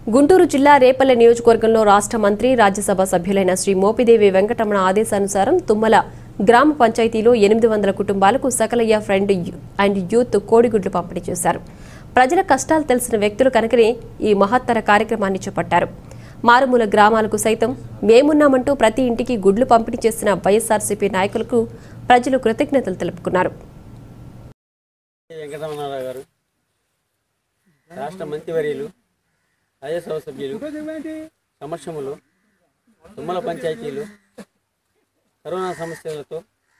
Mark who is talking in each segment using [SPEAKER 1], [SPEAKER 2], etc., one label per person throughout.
[SPEAKER 1] గుంటూరు జిల్లా రేపల్లె నియోజకవర్గంలో రాష్ట్ర మంత్రి రాజ్యసభ సభ్యులైన శ్రీ మోపిదేవి వెంకటరమణ ఆదేశానుసారం తుమ్మల గ్రామ పంచాయతీలో ఎనిమిది వందల కుటుంబాలకు Sakalayya friend you- and youth కోడిగుడ్లు పంపిణీ చేశారు ప్రజల కష్టాలు తెలిసిన వ్యక్తులు కనుకనే ఈ మహత్తర కార్యక్రమాన్ని చేపట్టారు మారుమూల గ్రామాలకు సైతం మేమున్నామంటూ ప్రతి ఇంటికి గుడ్లు పంపిణీ చేసిన వైఎస్ఆర్సీపీ నాయకులకు ప్రజలు కృతజ్ఞతలు తెలుపుకున్నారు
[SPEAKER 2] వెంకటరమణారావు గారు రాష్ట్ర మంత్రివర్యులు రాజ్యసభ సభ్యులు సమక్షములు తుమ్మల పంచాయతీలు కరోనా సమస్యలతో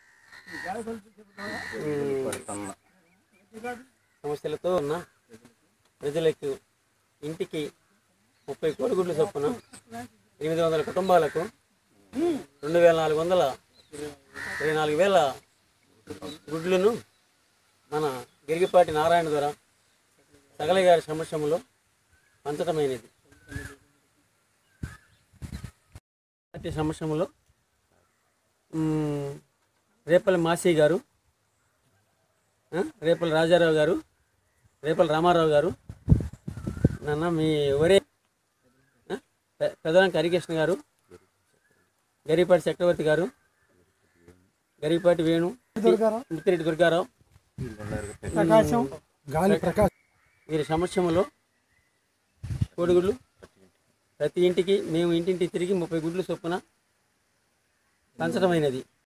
[SPEAKER 2] ఉమ్, సమస్యలతో ఉన్న ప్రజలకు ఇంటికి ముప్పై కోడిగుడ్ల చొప్పున ఎనిమిది వందల కుటుంబాలకు రెండు వేల నాలుగు వందల ఇరవై నాలుగు వేల గుడ్లను మన గిరిగిపాటి నారాయణ ద్వారా సగల గారి సమక్షంలో పంచటమైనది పార్టీ సమక్షంలో మ్, రేపల్లి మాసీ గారు ఆ, రేపల్లి రాజారావు గారు రేపల్లి రామారావు గారు నాన్న మీ ఒరే ఆ, పె- పెదరంకి హరికృష్ణ గారు గరిపాటి చక్రవర్తి గారు గరిపాటి వేణు మిత్రెడ్డి దుర్గారావు
[SPEAKER 3] ప్రకాశం గాలి ప్రకాశం
[SPEAKER 2] వీరి సమక్షంలో కోడిగుడ్లు ప్రతి ఇంటికి మేము ఇంటింటి తిరిగి ముప్పై గుడ్లు చొప్పున పంచడమైనది